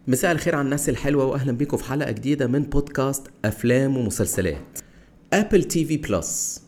مساء الخير على الناس الحلوة وأهلا بيكم في حلقة جديدة من بودكاست أفلام ومسلسلات أبل تي في بلس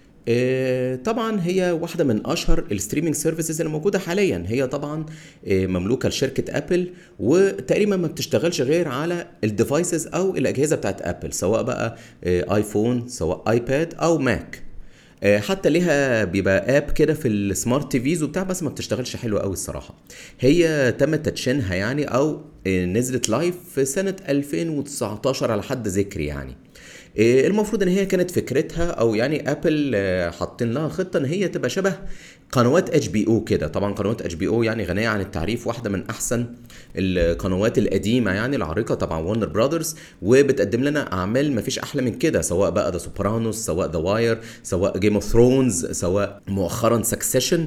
طبعا هي واحدة من أشهر الستريمينج سيرفيسز اللي موجودة حاليا هي طبعا آه، مملوكة لشركة أبل وتقريبا ما بتشتغلش غير على الديفايسز أو الأجهزة بتاعت أبل سواء بقى آه، آيفون سواء آيباد أو ماك آه، حتى ليها بيبقى اب كده في السمارت تيفيز وبتاع بس ما بتشتغلش حلو قوي الصراحه هي تم تدشينها يعني او آه، نزلت لايف في سنه 2019 على حد ذكري يعني آه، المفروض ان هي كانت فكرتها او يعني ابل آه، حاطين لها خطه ان هي تبقى شبه قنوات اتش بي او كده طبعا قنوات اتش بي او يعني غنيه عن التعريف واحده من احسن القنوات القديمه يعني العريقه طبعا وارنر براذرز وبتقدم لنا اعمال ما فيش احلى من كده سواء بقى ذا سوبرانوس سواء ذا واير سواء جيم اوف ثرونز سواء مؤخرا سكسيشن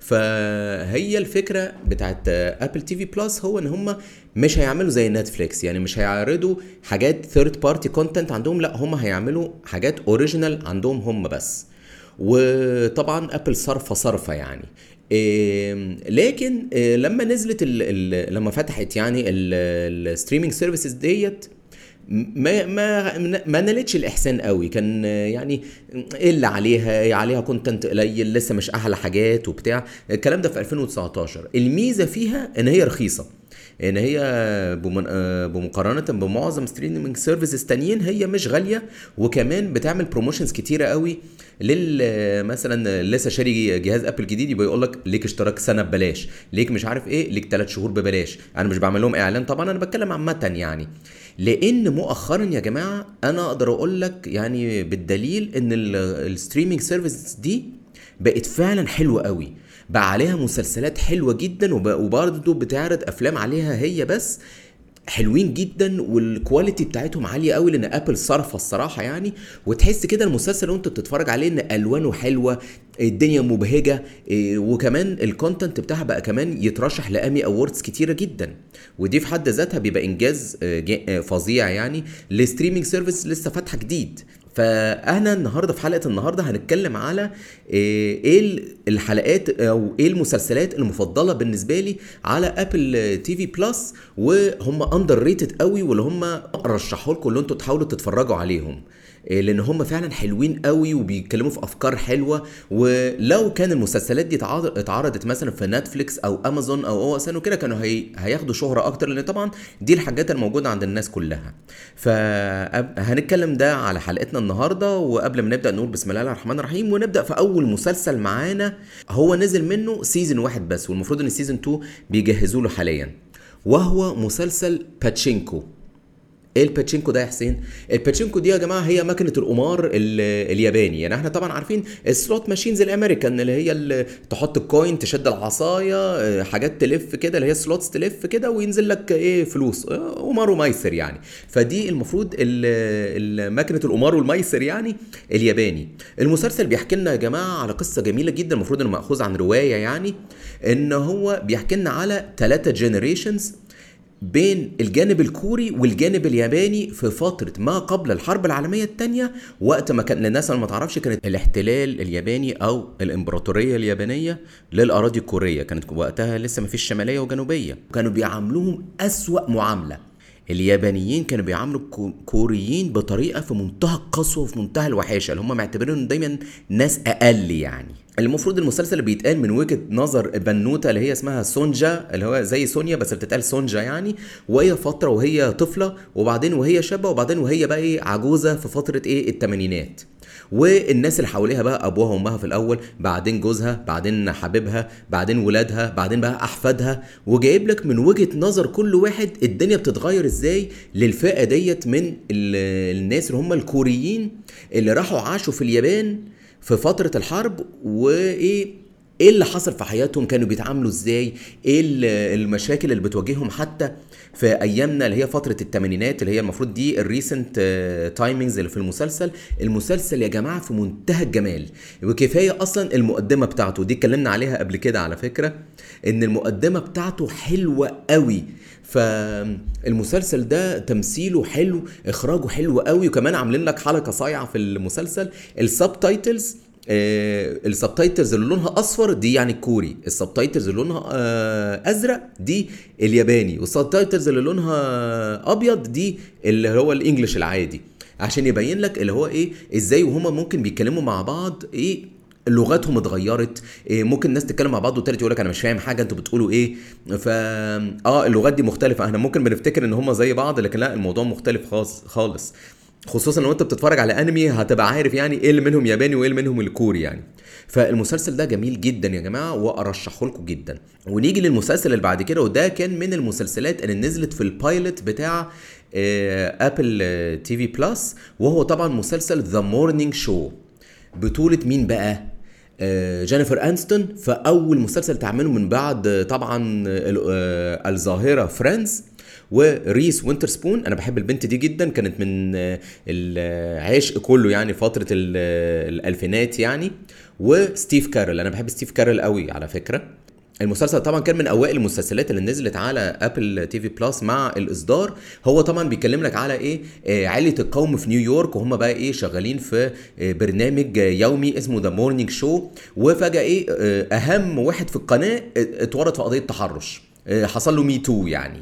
فهي الفكره بتاعت ابل تي في بلس هو ان هم مش هيعملوا زي نتفليكس يعني مش هيعرضوا حاجات ثيرد بارتي كونتنت عندهم لا هم هيعملوا حاجات اوريجينال عندهم هم بس وطبعا ابل صرفه صرفه يعني إيه لكن إيه لما نزلت ال ال لما فتحت يعني الستريمينج سيرفيسز ديت ما ما ما نالتش الاحسان قوي كان يعني اللي عليها عليها كونتنت قليل لسه مش احلى حاجات وبتاع الكلام ده في 2019 الميزه فيها ان هي رخيصه ان هي بمن- آه، بمقارنه بمعظم ستريمينج سيرفيسز تانيين هي مش غاليه وكمان بتعمل بروموشنز كتيره قوي لل مثلا لسه شاري جهاز ابل جديد يبقى يقول لك ليك اشتراك سنه ببلاش ليك مش عارف ايه ليك ثلاث شهور ببلاش انا مش بعمل لهم اعلان طبعا انا بتكلم عامه يعني لان مؤخرا يا جماعه انا اقدر اقول لك يعني بالدليل ان الستريمينج سيرفيسز دي بقت فعلا حلوه قوي بقى عليها مسلسلات حلوه جدا وب- وبرضه بتعرض افلام عليها هي بس حلوين جدا والكواليتي بتاعتهم عاليه قوي لان ابل صرفه الصراحه يعني وتحس كده المسلسل وانت بتتفرج عليه ان الوانه حلوه الدنيا مبهجه إيه، وكمان الكونتنت بتاعها بقى كمان يترشح لامي اووردز كتيره جدا ودي في حد ذاتها بيبقى انجاز آه، جا- آه، فظيع يعني لستريمينج سيرفيس لسه فاتحه جديد فانا النهارده في حلقه النهارده هنتكلم على ايه إيه ال- الحلقات او ايه المسلسلات المفضله بالنسبه لي على ابل تي في بلس وهم اندر ريتد قوي واللي هم رشحوا لكم اللي انتوا تحاولوا تتفرجوا عليهم إيه، لان هم فعلا حلوين قوي وبيتكلموا في افكار حلوه ولو كان المسلسلات دي اتعرض- اتعرضت مثلا في نتفليكس او امازون او او اس ان وكده كانوا هي... هياخدوا شهره اكتر لان طبعا دي الحاجات الموجوده عند الناس كلها فهنتكلم ده على حلقتنا النهارده وقبل ما نبدا نقول بسم الله الرحمن الرحيم ونبدا في اول مسلسل معانا هو نزل منه سيزون واحد بس والمفروض ان سيزون 2 بيجهزوا له حاليا وهو مسلسل باتشينكو ايه الباتشينكو ده يا حسين؟ الباتشينكو دي يا جماعه هي ماكينه القمار ال- الياباني يعني احنا طبعا عارفين السلوت ماشينز الامريكان اللي هي اللي تحط الكوين تشد العصايه اه، حاجات تلف كده اللي هي سلوتس تلف كده وينزل لك ايه فلوس اه، قمار وميسر يعني فدي المفروض ال- ال- ماكينه القمار والميسر يعني الياباني المسلسل بيحكي لنا يا جماعه على قصه جميله جدا المفروض انه ماخوذ عن روايه يعني ان هو بيحكي لنا على ثلاثه جنريشنز بين الجانب الكوري والجانب الياباني في فترة ما قبل الحرب العالمية الثانية وقت ما كان للناس اللي ما تعرفش كانت الاحتلال الياباني أو الإمبراطورية اليابانية للأراضي الكورية كانت وقتها لسه ما فيش شمالية وجنوبية كانوا بيعاملوهم أسوأ معاملة اليابانيين كانوا بيعاملوا الكو- الكوريين بطريقه في منتهى القسوه وفي منتهى الوحاشه اللي هم معتبرينهم دايما ناس اقل يعني المفروض المسلسل اللي بيتقال من وجهه نظر بنوته اللي هي اسمها سونجا اللي هو زي سونيا بس بتتقال سونجا يعني وهي فتره وهي طفله وبعدين وهي شابه وبعدين وهي بقى ايه عجوزه في فتره ايه الثمانينات والناس اللي حواليها بقى ابوها وامها في الاول بعدين جوزها بعدين حبيبها بعدين ولادها بعدين بقى احفادها وجايب لك من وجهه نظر كل واحد الدنيا بتتغير ازاي للفئه ديت من ال- الناس اللي هم الكوريين اللي راحوا عاشوا في اليابان في فتره الحرب وايه ايه اللي حصل في حياتهم كانوا بيتعاملوا ازاي ايه ال- المشاكل اللي بتواجههم حتى في ايامنا اللي هي فتره الثمانينات اللي هي المفروض دي الريسنت تايمينجز اللي في المسلسل المسلسل يا جماعه في منتهى الجمال وكفايه اصلا المقدمه بتاعته دي اتكلمنا عليها قبل كده على فكره ان المقدمه بتاعته حلوه قوي فالمسلسل ده تمثيله حلو اخراجه حلو قوي وكمان عاملين لك حلقه صايعه في المسلسل السب تايتلز آه السبتايتلز اللي لونها اصفر دي يعني الكوري السبتايتلز اللي لونها آه ازرق دي الياباني والسبتايتلز اللي لونها ابيض دي اللي هو الانجليش العادي عشان يبين لك اللي هو ايه ازاي وهما ممكن بيتكلموا مع بعض ايه لغاتهم اتغيرت إيه ممكن الناس تتكلم مع بعض والتالت يقول لك انا مش فاهم حاجه انتوا بتقولوا ايه ف اه اللغات دي مختلفه احنا ممكن بنفتكر ان هم زي بعض لكن لا الموضوع مختلف خالص خالص خصوصا لو انت بتتفرج على انمي هتبقى عارف يعني ايه اللي منهم ياباني وايه اللي منهم الكوري يعني فالمسلسل ده جميل جدا يا جماعه وارشحه لكم جدا ونيجي للمسلسل اللي بعد كده وده كان من المسلسلات اللي نزلت في البايلوت بتاع ابل تي في بلس وهو طبعا مسلسل ذا مورنينج شو بطولة مين بقى؟ آه جينيفر انستون في اول مسلسل تعمله من بعد طبعا آه الظاهره فريندز وريس وينترسبون انا بحب البنت دي جدا كانت من آه العشق كله يعني فتره الالفينات يعني وستيف كارل انا بحب ستيف كارل قوي على فكره المسلسل طبعا كان من اوائل المسلسلات اللي نزلت على ابل تي في بلس مع الاصدار هو طبعا بيكلم لك على ايه آه عائله القوم في نيويورك وهم بقى ايه شغالين في آه برنامج يومي اسمه ذا مورنينج شو وفجاه ايه آه اهم واحد في القناه اتورط في قضيه تحرش حصل له مي تو يعني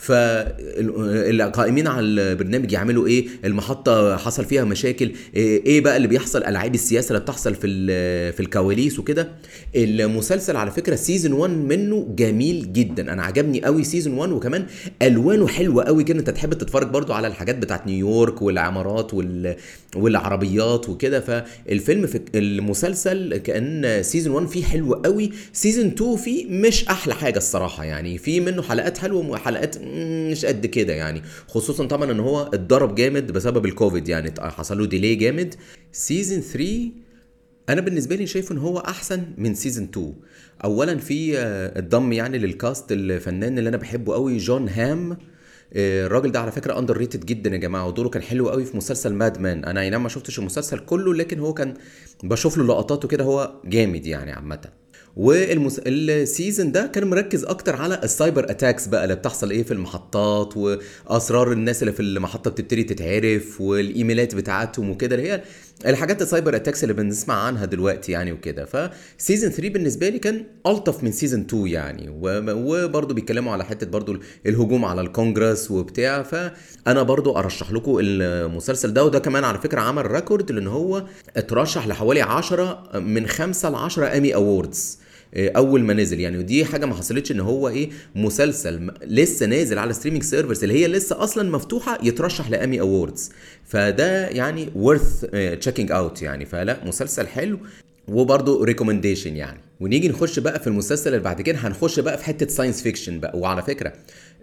فالقائمين على البرنامج يعملوا ايه المحطه حصل فيها مشاكل ايه بقى اللي بيحصل العاب السياسه اللي بتحصل في في الكواليس وكده المسلسل على فكره سيزون 1 منه جميل جدا انا عجبني قوي سيزون 1 وكمان الوانه حلوه قوي كده انت تحب تتفرج برضو على الحاجات بتاعت نيويورك والعمارات وال والعربيات وكده فالفيلم في المسلسل كان سيزون 1 فيه حلو قوي سيزون 2 فيه مش احلى حاجه الصراحه يعني في منه حلقات حلوه وحلقات مش قد كده يعني خصوصا طبعا ان هو اتضرب جامد بسبب الكوفيد يعني حصل له ديلي جامد سيزون 3 انا بالنسبه لي شايف ان هو احسن من سيزون 2 اولا في الضم يعني للكاست الفنان اللي انا بحبه قوي جون هام الراجل ده على فكره اندر ريتد جدا يا جماعه ودوره كان حلو قوي في مسلسل ماد مان انا اي نعم ما شفتش المسلسل كله لكن هو كان بشوف له لقطاته كده هو جامد يعني عامه والسيزون ده كان مركز اكتر على السايبر اتاكس بقى اللي بتحصل ايه في المحطات واسرار الناس اللي في المحطه بتبتدي تتعرف والايميلات بتاعتهم وكده اللي هي الحاجات السايبر اتاكس اللي بنسمع عنها دلوقتي يعني وكده فسيزون 3 بالنسبه لي كان الطف من سيزون 2 يعني وبرضه بيتكلموا على حته برضه الهجوم على الكونجرس وبتاع فانا برضه ارشح لكم المسلسل ده وده كمان على فكره عمل ريكورد لان هو اترشح لحوالي 10 من 5 ل 10 ايمي اووردز اول ما نزل يعني ودي حاجه ما حصلتش ان هو ايه مسلسل لسه نازل على ستريمينج سيرفرز اللي هي لسه اصلا مفتوحه يترشح لامي اووردز فده يعني worth تشيكينج اوت يعني فلا مسلسل حلو وبرضه ريكومنديشن يعني ونيجي نخش بقى في المسلسل اللي بعد كده هنخش بقى في حته ساينس فيكشن بقى وعلى فكره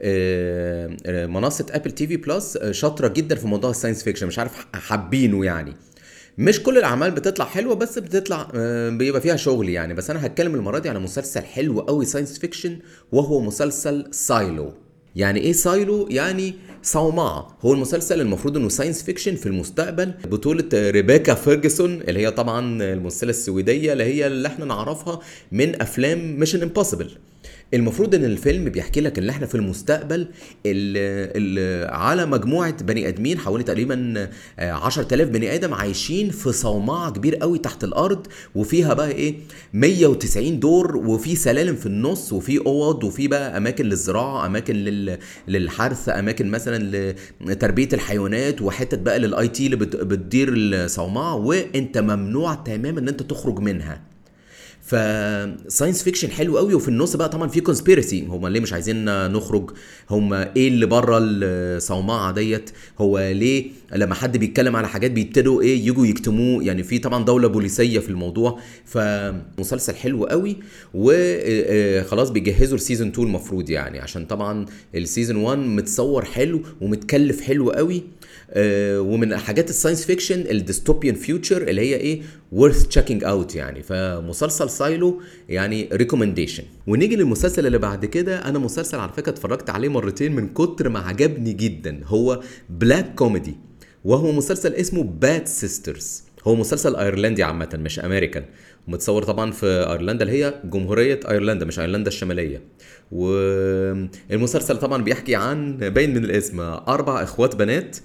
منصه ابل تي في بلس شاطره جدا في موضوع الساينس فيكشن مش عارف حابينه يعني مش كل الاعمال بتطلع حلوه بس بتطلع بيبقى فيها شغل يعني بس انا هتكلم المره دي على مسلسل حلو قوي ساينس فيكشن وهو مسلسل سايلو يعني ايه سايلو يعني صومعة هو المسلسل المفروض انه ساينس فيكشن في المستقبل بطولة ريبيكا فيرجسون اللي هي طبعا الممثلة السويدية اللي هي اللي احنا نعرفها من افلام ميشن امبوسيبل المفروض ان الفيلم بيحكي لك ان احنا في المستقبل ال ال على مجموعه بني ادمين حوالي تقريبا 10000 بني ادم عايشين في صومعه كبير قوي تحت الارض وفيها بقى ايه 190 دور وفي سلالم في النص وفي اوض وفي بقى اماكن للزراعه اماكن لل للحرث اماكن مثلا لتربيه الحيوانات وحتت بقى للاي تي اللي بتدير الصومعه وانت ممنوع تماما ان انت تخرج منها فساينس فيكشن حلو قوي وفي النص بقى طبعا في كونسبيرسي هم ليه مش عايزين نخرج هم ايه اللي بره الصومعه ديت هو ليه لما حد بيتكلم على حاجات بيبتدوا ايه يجوا يكتموه يعني في طبعا دوله بوليسيه في الموضوع فمسلسل حلو قوي وخلاص بيجهزوا السيزون 2 المفروض يعني عشان طبعا السيزون 1 متصور حلو ومتكلف حلو قوي ومن حاجات الساينس فيكشن الديستوبيان فيوتشر اللي هي ايه worth checking out يعني فمسلسل سايلو يعني ريكومنديشن ونيجي للمسلسل اللي بعد كده انا مسلسل على فكره اتفرجت عليه مرتين من كتر ما عجبني جدا هو بلاك كوميدي وهو مسلسل اسمه باد سيسترز هو مسلسل ايرلندي عامه مش امريكان متصور طبعا في ايرلندا اللي هي جمهوريه ايرلندا مش ايرلندا الشماليه والمسلسل طبعا بيحكي عن باين من الاسم اربع اخوات بنات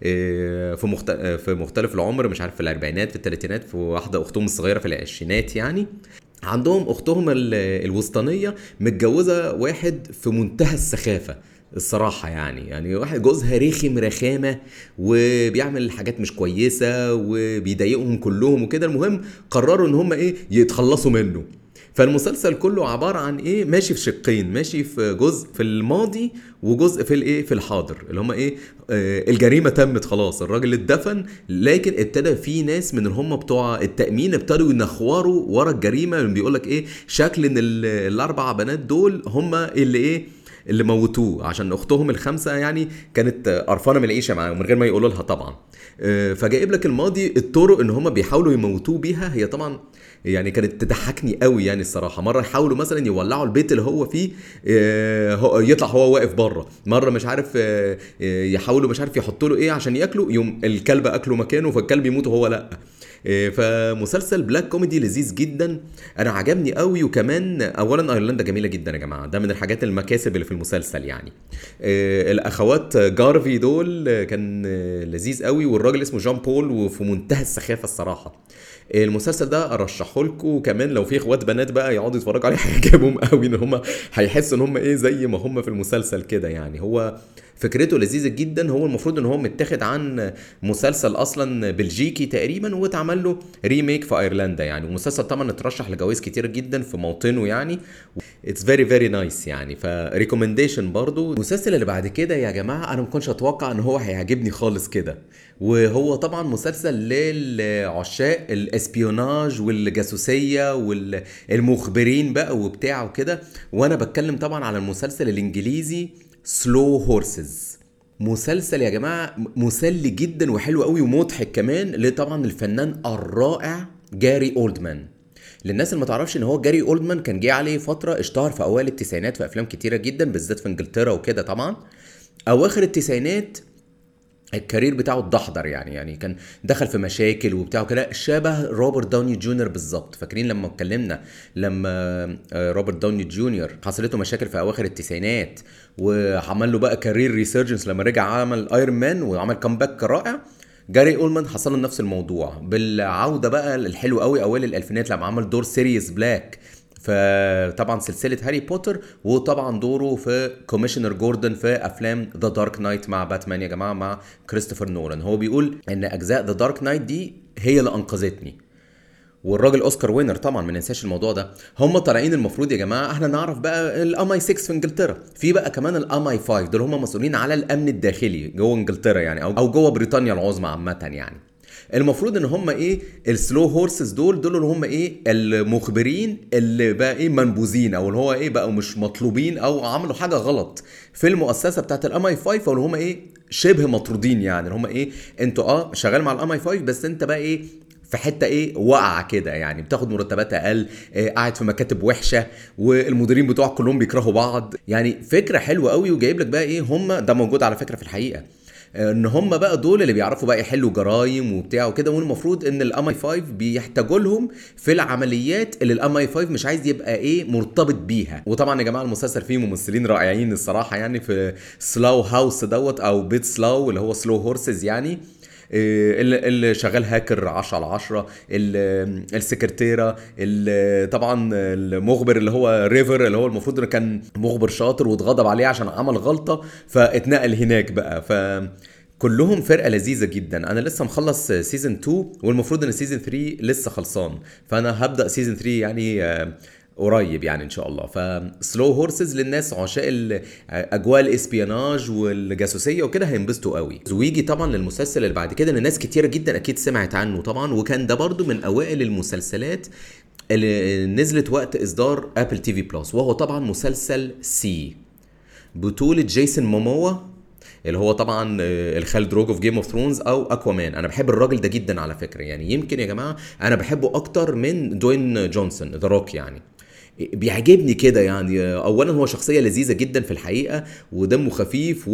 آه، في مخت... آه، في مختلف العمر مش عارف في الاربعينات في الثلاثينات في واحده اختهم الصغيره في العشرينات يعني عندهم اختهم ال- الوسطانيه متجوزه واحد في منتهى السخافه الصراحة يعني يعني واحد جوزها رخم رخامة وبيعمل حاجات مش كويسة وبيضايقهم كلهم وكده المهم قرروا ان هم ايه يتخلصوا منه فالمسلسل كله عبارة عن ايه ماشي في شقين ماشي في جزء في الماضي وجزء في الايه في الحاضر اللي هم ايه آه الجريمة تمت خلاص الراجل اتدفن لكن ابتدى في ناس من اللي هم بتوع التأمين ابتدوا ينخوروا ورا الجريمة بيقول لك ايه شكل ان ال- الاربع بنات دول هم اللي ايه اللي موتوه عشان اختهم الخامسه يعني كانت آه، قرفانه من العيشه معاه من غير ما يقولوا لها طبعا آه، فجايب لك الماضي الطرق ان هم بيحاولوا يموتوه بيها هي طبعا يعني كانت تضحكني قوي يعني الصراحه مره يحاولوا مثلا يولعوا البيت اللي هو فيه آه، هو- يطلع هو واقف بره مره مش عارف آه، آه، يحاولوا مش عارف يحطوا له ايه عشان ياكلوا يوم الكلب اكله مكانه فالكلب يموت وهو لا إيه، فمسلسل بلاك كوميدي لذيذ جدا انا عجبني قوي وكمان اولا ايرلندا جميله جدا يا جماعه ده من الحاجات المكاسب اللي في المسلسل يعني إيه، الاخوات جارفي دول آه، كان آه، لذيذ قوي والراجل اسمه جون بول وفي منتهى السخافه الصراحه المسلسل ده ارشحه لكم وكمان لو في اخوات بنات بقى يقعدوا يتفرجوا عليه هيعجبهم قوي ان هم هيحسوا ان هم ايه زي ما هم في المسلسل كده يعني هو فكرته لذيذه جدا هو المفروض ان هو متاخد عن مسلسل اصلا بلجيكي تقريبا واتعمل له ريميك في ايرلندا يعني والمسلسل طبعا اترشح لجوائز كتير جدا في موطنه يعني اتس فيري فيري نايس يعني فريكومنديشن برضو المسلسل اللي بعد كده يا جماعه انا ما كنتش اتوقع ان هو هيعجبني خالص كده وهو طبعا مسلسل للعشاق الاسبيوناج والجاسوسيه والمخبرين بقى وبتاع وكده وانا بتكلم طبعا على المسلسل الانجليزي سلو هورسز مسلسل يا جماعه مسلي جدا وحلو قوي ومضحك كمان لطبعا الفنان الرائع جاري اولدمان للناس اللي ما تعرفش ان هو جاري اولدمان كان جه عليه فتره اشتهر في اوائل التسعينات في افلام كتيره جدا بالذات في انجلترا وكده طبعا اواخر التسعينات الكارير بتاعه اتدحضر يعني يعني كان دخل في مشاكل وبتاع كده شبه روبرت داوني جونيور بالظبط فاكرين لما اتكلمنا لما آه، روبرت داوني جونيور حصلت له مشاكل في اواخر التسعينات وعمل له بقى كارير ريسيرجنس لما رجع عمل ايرون مان وعمل كامباك رائع جاري اولمان حصل له نفس الموضوع بالعوده بقى الحلو قوي اوائل الالفينات لما عمل دور سيريوس بلاك فطبعا سلسله هاري بوتر وطبعا دوره في كوميشنر جوردن في افلام ذا دارك نايت مع باتمان يا جماعه مع كريستوفر نولان هو بيقول ان اجزاء ذا دارك نايت دي هي اللي انقذتني والراجل اوسكار وينر طبعا ما ننساش الموضوع ده هم طالعين المفروض يا جماعه احنا نعرف بقى الام اي 6 في انجلترا في بقى كمان الام اي 5 دول هم مسؤولين على الامن الداخلي جوه انجلترا يعني او او جوه بريطانيا العظمى عامه يعني المفروض ان هم ايه السلو هورسز دول دول اللي هم ايه المخبرين اللي بقى ايه منبوذين او اللي هو ايه بقوا مش مطلوبين او عملوا حاجه غلط في المؤسسه بتاعت الام اي 5 واللي هم ايه شبه مطرودين يعني اللي هم ايه انتوا اه شغال مع الام اي 5 بس انت بقى ايه في حته ايه واقعه كده يعني بتاخد مرتبات اقل إيه قاعد في مكاتب وحشه والمديرين بتوعك كلهم بيكرهوا بعض يعني فكره حلوه قوي وجايب لك بقى ايه هم ده موجود على فكره في الحقيقه ان هم بقى دول اللي بيعرفوا بقى يحلوا جرايم وبتاع وكده والمفروض ان الام اي 5 بيحتاجوا لهم في العمليات اللي الام اي 5 مش عايز يبقى ايه مرتبط بيها وطبعا يا جماعه المسلسل فيه ممثلين رائعين الصراحه يعني في سلاو هاوس دوت او بيت سلاو اللي هو سلو هورسز يعني إيه، اللي اللي شغال هاكر 10 على 10 ال- السكرتيره ال- طبعا المخبر اللي هو ريفر اللي هو المفروض انه كان مخبر شاطر واتغضب عليه عشان عمل غلطه فاتنقل هناك بقى ف كلهم فرقه لذيذه جدا انا لسه مخلص سيزون 2 والمفروض ان سيزون 3 لسه خلصان فانا هبدا سيزون 3 يعني آه، قريب يعني ان شاء الله فسلو هورسز للناس عشاق ال- اجواء الاسبيوناج والجاسوسيه وكده هينبسطوا قوي ويجي طبعا للمسلسل اللي بعد كده اللي ناس كتيره جدا اكيد سمعت عنه طبعا وكان ده برضو من اوائل المسلسلات اللي نزلت وقت اصدار ابل تي في بلس وهو طبعا مسلسل سي بطولة جيسون موموا اللي هو طبعا آه، الخال دروجو في جيم اوف ثرونز او اكوامان انا بحب الراجل ده جدا على فكره يعني يمكن يا جماعه انا بحبه اكتر من دوين جونسون ذا روك يعني بيعجبني كده يعني اولا هو شخصيه لذيذه جدا في الحقيقه ودمه خفيف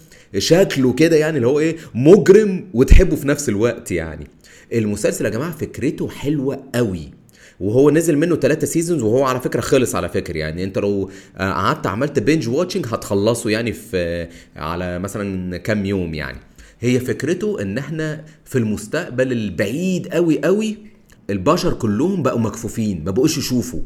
وشكله كده يعني اللي هو ايه مجرم وتحبه في نفس الوقت يعني المسلسل يا جماعه فكرته حلوه قوي وهو نزل منه ثلاثة سيزونز وهو على فكره خلص على فكره يعني انت لو آه، قعدت عملت بينج واتشنج هتخلصه يعني في على مثلا كام يوم يعني هي فكرته ان احنا في المستقبل البعيد قوي قوي البشر كلهم بقوا مكفوفين ما بقوش يشوفوا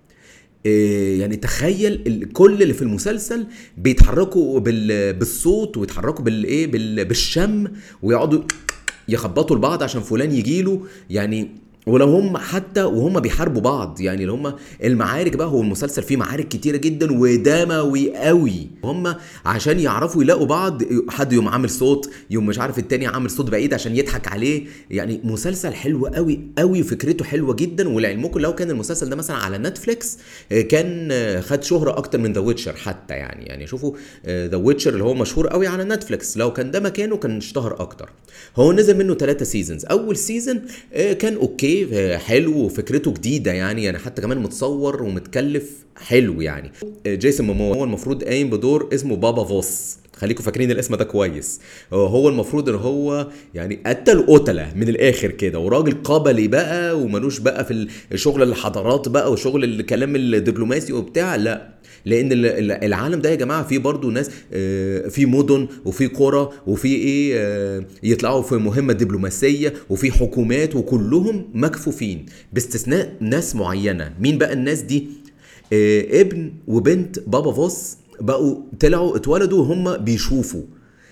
إيه يعني تخيل ال- كل اللي في المسلسل بيتحركوا بال- بالصوت ويتحركوا بالايه بال- بالشم ويقعدوا يخبطوا لبعض عشان فلان يجيله يعني ولو هم حتى وهم بيحاربوا بعض يعني اللي هم المعارك بقى هو المسلسل فيه معارك كتيره جدا ودموي قوي هم عشان يعرفوا يلاقوا بعض حد يوم عامل صوت يوم مش عارف التاني عامل صوت بعيد عشان يضحك عليه يعني مسلسل حلو قوي قوي وفكرته حلوه جدا ولعلمكم لو كان المسلسل ده مثلا على نتفليكس آه، كان آه، خد شهره اكتر من ذا ويتشر حتى يعني يعني شوفوا ذا ويتشر اللي هو مشهور قوي على نتفليكس لو كان ده مكانه كان اشتهر اكتر هو نزل منه ثلاثة سيزونز اول سيزون كان اوكي آه، حلو وفكرته جديده يعني يعني حتى كمان متصور ومتكلف حلو يعني آه، جيسون موموا هو المفروض قايم بدور اسمه بابا فوس خليكم فاكرين الاسم ده كويس هو- هو المفروض ان هو يعني قتل قتله من الاخر كده وراجل قبلي بقى وملوش بقى في الشغل الحضارات بقى وشغل الكلام الدبلوماسي وبتاع لا لان ال- ال- العالم ده يا جماعه فيه برضو ناس آه، في مدن وفي قرى وفي ايه آه، يطلعوا في مهمه دبلوماسيه وفي حكومات وكلهم مكفوفين باستثناء ناس معينه مين بقى الناس دي آه، ابن وبنت بابا فوس بقوا طلعوا اتولدوا وهم بيشوفوا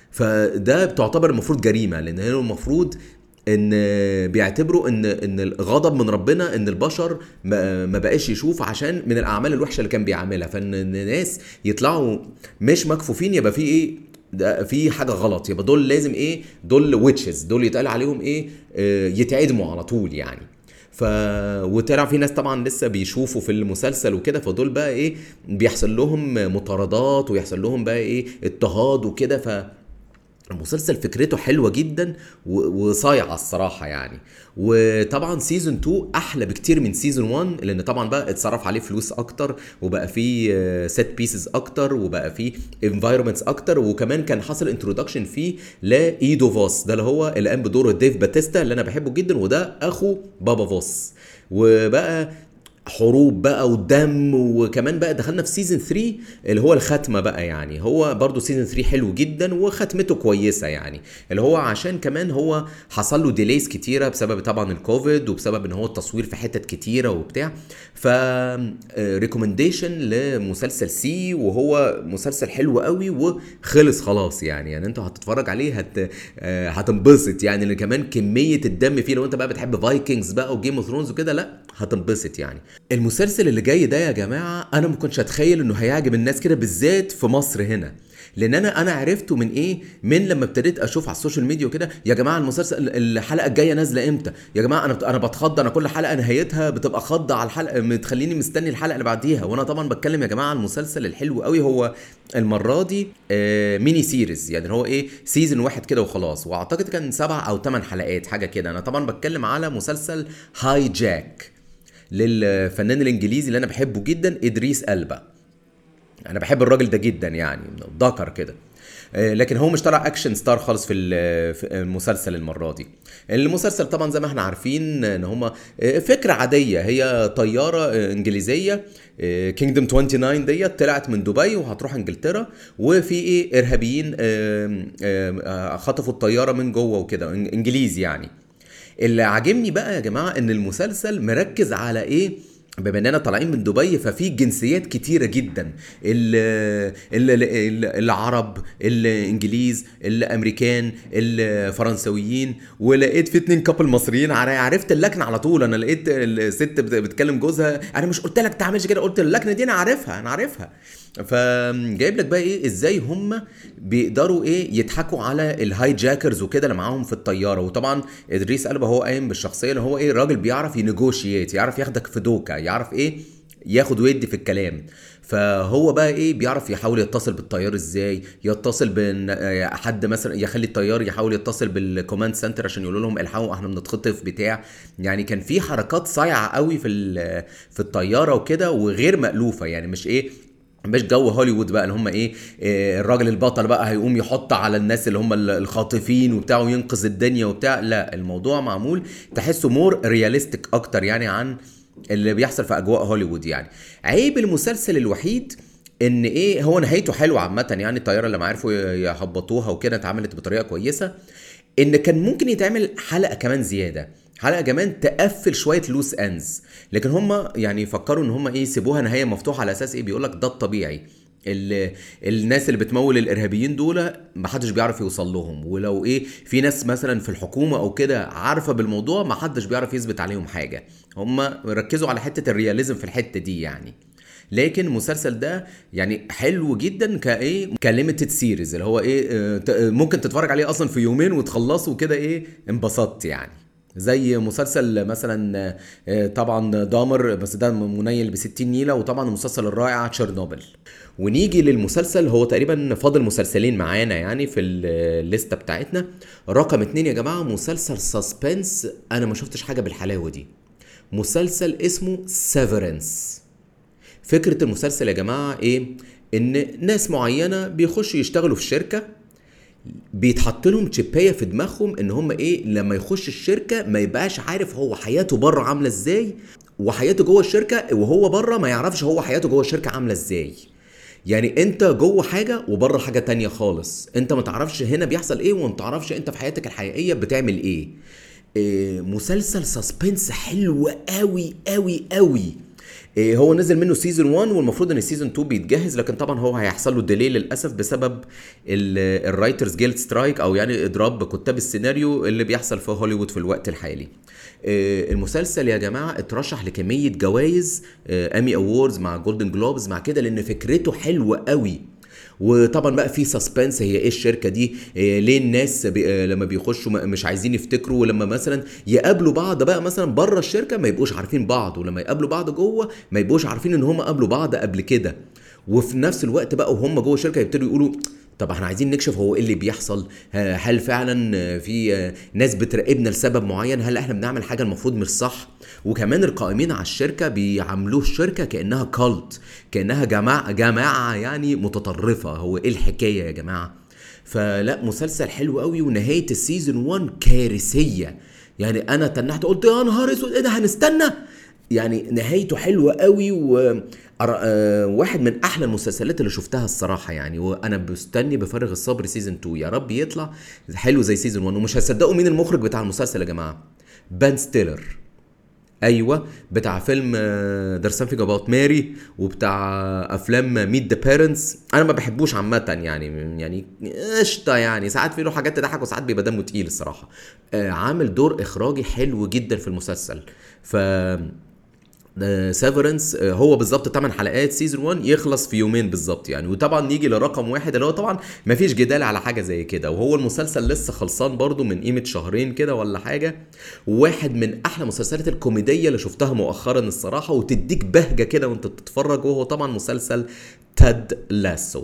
فده بتعتبر المفروض جريمه لان هنا المفروض ان بيعتبروا ان ان الغضب من ربنا ان البشر ما ما بقاش يشوف عشان من الاعمال الوحشه اللي كان بيعملها فان الناس يطلعوا مش مكفوفين يبقى في ايه ده في حاجه غلط يبقى دول لازم ايه دول ويتشز دول يتقال عليهم ايه آه، يتعدموا على طول يعني ف وطلع في ناس طبعا لسه بيشوفوا في المسلسل وكده فدول بقى ايه بيحصل لهم مطاردات ويحصل لهم بقى ايه اضطهاد وكده ف المسلسل فكرته حلوه جدا و- وصايعه الصراحه يعني وطبعا سيزون 2 احلى بكتير من سيزون 1 لان طبعا بقى اتصرف عليه فلوس اكتر وبقى فيه سيت بيسز اكتر وبقى فيه انفايرمنتس اكتر وكمان كان حصل انترودكشن فيه لايدو فوس ده اللي هو اللي قام بدور ديف باتيستا اللي انا بحبه جدا وده اخو بابا فوس وبقى حروب بقى ودم وكمان بقى دخلنا في سيزون 3 اللي هو الختمه بقى يعني هو برضو سيزون 3 حلو جدا وختمته كويسه يعني اللي هو عشان كمان هو حصل له ديليز كتيره بسبب طبعا الكوفيد وبسبب ان هو التصوير في حتت كتيره وبتاع ف ريكومنديشن لمسلسل سي وهو مسلسل حلو قوي وخلص خلاص يعني يعني انت هتتفرج عليه هت آه، هتنبسط يعني لان كمان كميه الدم فيه لو انت بقى بتحب فايكنجز بقى وجيم اوف ثرونز وكده لا هتنبسط يعني المسلسل اللي جاي ده يا جماعه انا ما كنتش اتخيل انه هيعجب الناس كده بالذات في مصر هنا لان انا انا عرفته من ايه من لما ابتديت اشوف على السوشيال ميديا وكده يا جماعه المسلسل الحلقه الجايه نازله امتى يا جماعه انا بت- انا بتخض انا كل حلقه نهايتها بتبقى خض على الحلقه بتخليني مستني الحلقه اللي بعديها وانا طبعا بتكلم يا جماعه عن المسلسل الحلو قوي هو المره دي آه ميني سيريز يعني هو ايه سيزون واحد كده وخلاص واعتقد كان سبع او ثمان حلقات حاجه كده انا طبعا بتكلم على مسلسل هاي جاك للفنان الانجليزي اللي انا بحبه جدا ادريس البا انا بحب الراجل ده جدا يعني ذكر كده آه، لكن هو مش طلع اكشن ستار خالص في ال- في المسلسل المره دي المسلسل طبعا زي ما احنا عارفين ان هما آه، فكره عاديه هي طياره آه، انجليزيه كينجدم 29 ديت طلعت من دبي وهتروح انجلترا وفي ايه ارهابيين آم، آم، آه، خطفوا الطياره من جوه وكده إن- انجليزي يعني اللي عاجبني بقى يا جماعه ان المسلسل مركز على ايه بما اننا طالعين من دبي ففي جنسيات كتيره جدا ال- ال- ال- العرب الانجليز الامريكان الفرنسويين ولقيت في اتنين كابل مصريين عر- عرفت اللكنه على طول انا لقيت الست بت- بتكلم جوزها انا مش قلت لك تعملش كده قلت اللكنه دي انا عارفها انا عارفها فجايب لك بقى ايه ازاي هم بيقدروا ايه يضحكوا على الهاي جاكرز وكده اللي معاهم في الطياره وطبعا ادريس البا هو قايم بالشخصيه اللي هو ايه راجل بيعرف ينيجوشيات يعرف ياخدك في دوكا يعرف ايه ياخد ويدي في الكلام فهو بقى ايه بيعرف يحاول يتصل بالطيار ازاي يتصل بان آه، حد مثلا يخلي الطيار يحاول يتصل بالكوماند سنتر عشان يقولوا لهم الحقوا احنا بنتخطف بتاع يعني كان في حركات صايعه قوي في ال- في الطياره وكده وغير مألوفه يعني مش ايه مش جو هوليوود بقى اللي هم ايه إيه، الراجل البطل بقى هيقوم يحط على الناس اللي هم ال- الخاطفين وبتاع وينقذ الدنيا وبتاع لا الموضوع معمول تحسه مور رياليستيك اكتر يعني عن اللي بيحصل في اجواء هوليوود يعني عيب المسلسل الوحيد ان ايه هو نهايته حلوه عامه يعني الطياره لما عرفوا يهبطوها وكده اتعملت بطريقه كويسه ان كان ممكن يتعمل حلقه كمان زياده حلقه كمان تقفل شويه لوس انز لكن هم يعني فكروا ان هم ايه سيبوها نهايه مفتوحه على اساس ايه بيقول لك ده الطبيعي ال- الناس اللي بتمول الارهابيين دول محدش بيعرف يوصل لهم ولو ايه في ناس مثلا في الحكومه او كده عارفه بالموضوع محدش بيعرف يثبت عليهم حاجه هم ركزوا على حته الرياليزم في الحته دي يعني لكن المسلسل ده يعني حلو جدا كايه كليميتد سيريز اللي هو ايه آه، ت- آه، ممكن تتفرج عليه اصلا في يومين وتخلصه كده ايه انبسطت يعني زي مسلسل مثلا آه، آه، طبعا دامر بس ده منيل ب 60 نيله وطبعا المسلسل الرائع تشيرنوبل ونيجي للمسلسل هو تقريبا فاضل مسلسلين معانا يعني في الليسته بتاعتنا رقم اتنين يا جماعه مسلسل سسبنس انا ما شفتش حاجه بالحلاوه دي مسلسل اسمه سيفرنس فكرة المسلسل يا جماعة ايه؟ ان ناس معينة بيخشوا يشتغلوا في شركة بيتحط لهم تشيبايه في دماغهم ان هم ايه لما يخش الشركه ما يبقاش عارف هو حياته بره عامله ازاي وحياته جوه الشركه وهو بره ما يعرفش هو حياته جوه الشركه عامله ازاي يعني انت جوه حاجه وبره حاجه تانية خالص انت ما تعرفش هنا بيحصل ايه وما تعرفش انت في حياتك الحقيقيه بتعمل ايه, إيه مسلسل سسبنس حلو قوي قوي قوي إيه هو نزل منه سيزون 1 والمفروض ان السيزون 2 بيتجهز لكن طبعا هو هيحصل له ديلي للاسف بسبب الرايترز جيلد سترايك او يعني اضراب كتاب السيناريو اللي بيحصل في هوليوود في الوقت الحالي إيه المسلسل يا جماعه اترشح لكميه جوائز امي اووردز مع جولدن جلوبز مع كده لان فكرته حلوه قوي وطبعا بقى في سسبنس هي ايه الشركه دي إيه ليه الناس بي آه، لما بيخشوا م- مش عايزين يفتكروا ولما مثلا يقابلوا بعض بقى مثلا بره الشركه ما يبقوش عارفين بعض ولما يقابلوا بعض جوه ما يبقوش عارفين ان هم قابلوا بعض قبل كده وفي نفس الوقت بقى وهم جوه الشركه يبتدوا يقولوا طب احنا عايزين نكشف هو ايه اللي بيحصل ه- هل فعلا في آه، ناس بتراقبنا لسبب معين هل احنا بنعمل حاجه المفروض مش صح وكمان القائمين على الشركه بيعاملوه الشركه كانها كالت كانها جماعه جماعه يعني متطرفه هو ايه الحكايه يا جماعه فلا مسلسل حلو قوي ونهايه السيزون 1 كارثيه يعني انا تنحت قلت يا نهار اسود ايه ده هنستنى يعني نهايته حلوه قوي و أر- آه، واحد من احلى المسلسلات اللي شفتها الصراحه يعني وانا مستني بفارغ الصبر سيزون 2 يا رب يطلع حلو زي سيزون 1 ومش هتصدقوا مين المخرج بتاع المسلسل يا جماعه بان ستيلر ايوه بتاع فيلم ذير سامثينج اباوت ماري وبتاع افلام ميت ذا بيرنتس انا ما بحبوش عامه يعني يعني قشطه يعني ساعات في له حاجات تضحك وساعات بيبقى دمه تقيل الصراحه آه، عامل دور اخراجي حلو جدا في المسلسل ف سيفرنس هو بالظبط 8 حلقات سيزون 1 يخلص في يومين بالظبط يعني وطبعا نيجي لرقم واحد اللي هو طبعا ما فيش جدال على حاجه زي كده وهو المسلسل لسه خلصان برضو من قيمه شهرين كده ولا حاجه واحد من احلى المسلسلات الكوميديه اللي شفتها مؤخرا الصراحه وتديك بهجه كده وانت بتتفرج وهو طبعا مسلسل تاد لاسو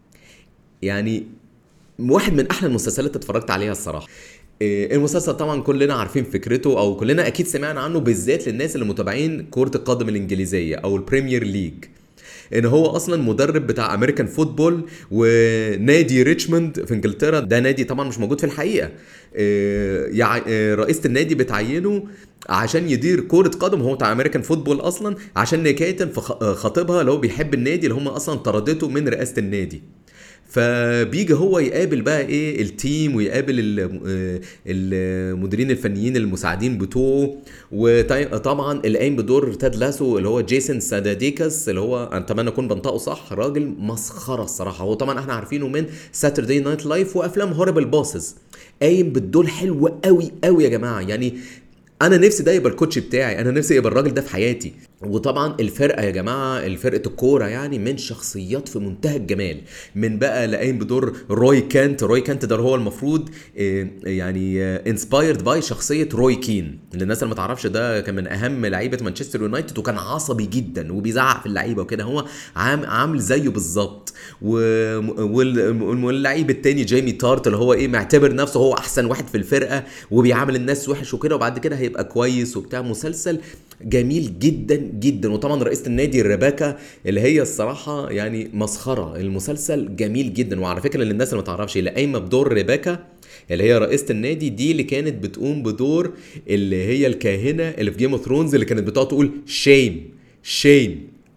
يعني واحد من احلى المسلسلات اللي اتفرجت عليها الصراحه إيه، المسلسل طبعا كلنا عارفين فكرته او كلنا اكيد سمعنا عنه بالذات للناس اللي متابعين كرة القدم الانجليزية او البريمير ليج ان هو اصلا مدرب بتاع امريكان فوتبول ونادي ريتشموند في انجلترا ده نادي طبعا مش موجود في الحقيقه إيه، يع- إيه، رئيسه النادي بتعينه عشان يدير كرة قدم هو بتاع امريكان فوتبول اصلا عشان نكاية في خ- خطيبها اللي هو بيحب النادي اللي هم اصلا طردته من رئاسة النادي فبيجي هو يقابل بقى ايه التيم ويقابل ال- آه، المديرين الفنيين المساعدين بتوعه وطبعا اللي قايم بدور تاد لاسو اللي هو جيسون ساداديكاس اللي هو اتمنى اكون بنطقه صح راجل مسخره الصراحه هو طبعا احنا عارفينه من ساتردي نايت لايف وافلام هوربل بوسز قايم بالدور حلو قوي قوي يا جماعه يعني انا نفسي ده يبقى الكوتش بتاعي انا نفسي يبقى الراجل ده في حياتي وطبعا الفرقه يا جماعه الفرقه الكوره يعني من شخصيات في منتهى الجمال من بقى لاقيم بدور روي كانت روي كانت ده هو المفروض آه، يعني انسبايرد باي شخصيه روي كين للناس اللي ما تعرفش ده كان من اهم لعيبه مانشستر يونايتد وكان عصبي جدا وبيزعق في اللعيبه وكده هو عام عامل زيه بالظبط و- وال- واللعيب التاني جيمي تارت اللي هو ايه معتبر نفسه هو احسن واحد في الفرقه وبيعامل الناس وحش وكده وبعد كده هيبقى كويس وبتاع مسلسل جميل جدا جدا وطبعا رئيسه النادي ريباكا اللي هي الصراحه يعني مسخره المسلسل جميل جدا وعلى فكره للناس اللي ما تعرفش اللي قايمه بدور ريباكا اللي هي رئيسة النادي دي اللي كانت بتقوم بدور اللي هي الكاهنة اللي في جيم اوف ثرونز اللي كانت بتقعد تقول شيم شيم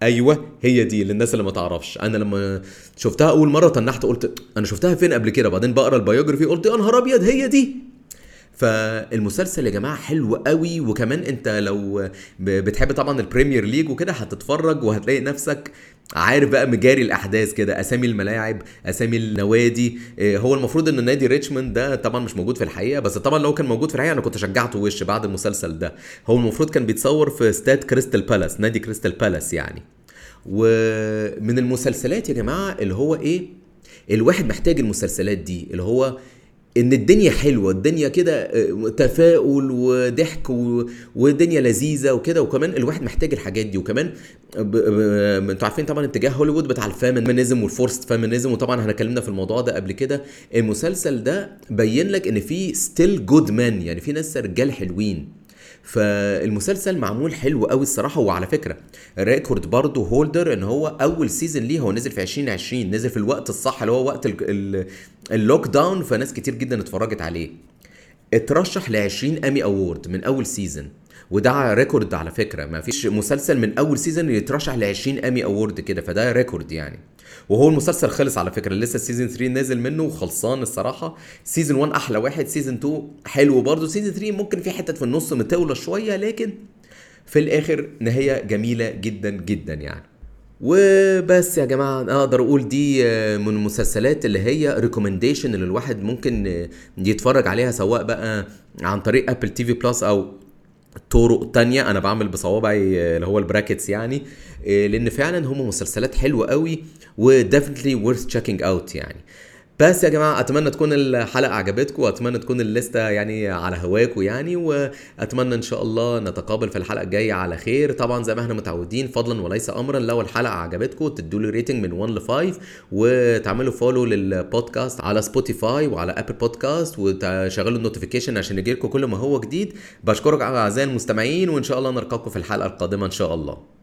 ايوه هي دي للناس اللي ما تعرفش انا لما شفتها اول مره تنحت قلت انا شفتها فين قبل كده بعدين بقرا البيوجرافي قلت يا نهار ابيض هي دي فالمسلسل يا جماعه حلو قوي وكمان انت لو ب- بتحب طبعا البريمير ليج وكده هتتفرج وهتلاقي نفسك عارف بقى مجاري الاحداث كده اسامي الملاعب اسامي النوادي إيه، هو المفروض ان نادي ريتشموند ده طبعا مش موجود في الحقيقه بس طبعا لو كان موجود في الحقيقه انا كنت شجعته وش بعد المسلسل ده هو المفروض كان بيتصور في استاد كريستال بالاس نادي كريستال بالاس يعني ومن المسلسلات يا جماعه اللي هو ايه الواحد محتاج المسلسلات دي اللي هو ان الدنيا حلوه الدنيا كده آه، تفاؤل وضحك و... ودنيا لذيذه وكده وكمان الواحد محتاج الحاجات دي وكمان ب... ب... انتوا عارفين طبعا اتجاه هوليوود بتاع الفيمينيزم والفورست فيمينيزم وطبعا احنا اتكلمنا في الموضوع ده قبل كده المسلسل ده بين لك ان في ستيل جود مان يعني في ناس رجال حلوين فالمسلسل معمول حلو قوي الصراحه وعلى فكره ريكورد برضه هولدر ان هو اول سيزون ليه هو نزل في 2020 نزل في الوقت الصح اللي هو وقت ال- ال- اللوك داون فناس كتير جدا اتفرجت عليه اترشح ل 20 امي اوورد من اول سيزون وده ريكورد على فكره ما فيش مسلسل من اول سيزون يترشح ل 20 امي اوورد كده فده ريكورد يعني وهو المسلسل خلص على فكره لسه سيزون 3 نازل منه وخلصان الصراحه سيزون 1 احلى واحد سيزون 2 حلو برضه سيزون 3 ممكن في حتت في النص مطوله شويه لكن في الاخر نهايه جميله جدا جدا يعني وبس يا جماعه أنا اقدر اقول دي آه، من المسلسلات اللي هي ريكومنديشن اللي الواحد ممكن آه، يتفرج عليها سواء بقى عن طريق ابل تي في بلس او طرق تانية انا بعمل بصوابعي آه، اللي هو البراكتس يعني آه، لان فعلا هم مسلسلات حلوه قوي وديفنتلي worth checking out يعني بس يا جماعه اتمنى تكون الحلقه عجبتكم واتمنى تكون الليسته يعني على هواكم يعني واتمنى ان شاء الله نتقابل في الحلقه الجايه على خير طبعا زي ما احنا متعودين فضلا وليس امرا لو الحلقه عجبتكم تدوا لي ريتنج من 1 ل 5 وتعملوا فولو للبودكاست على سبوتيفاي وعلى ابل بودكاست وتشغلوا النوتيفيكيشن عشان يجيلكم كل ما هو جديد بشكرك على اعزائي المستمعين وان شاء الله نلقاكم في الحلقه القادمه ان شاء الله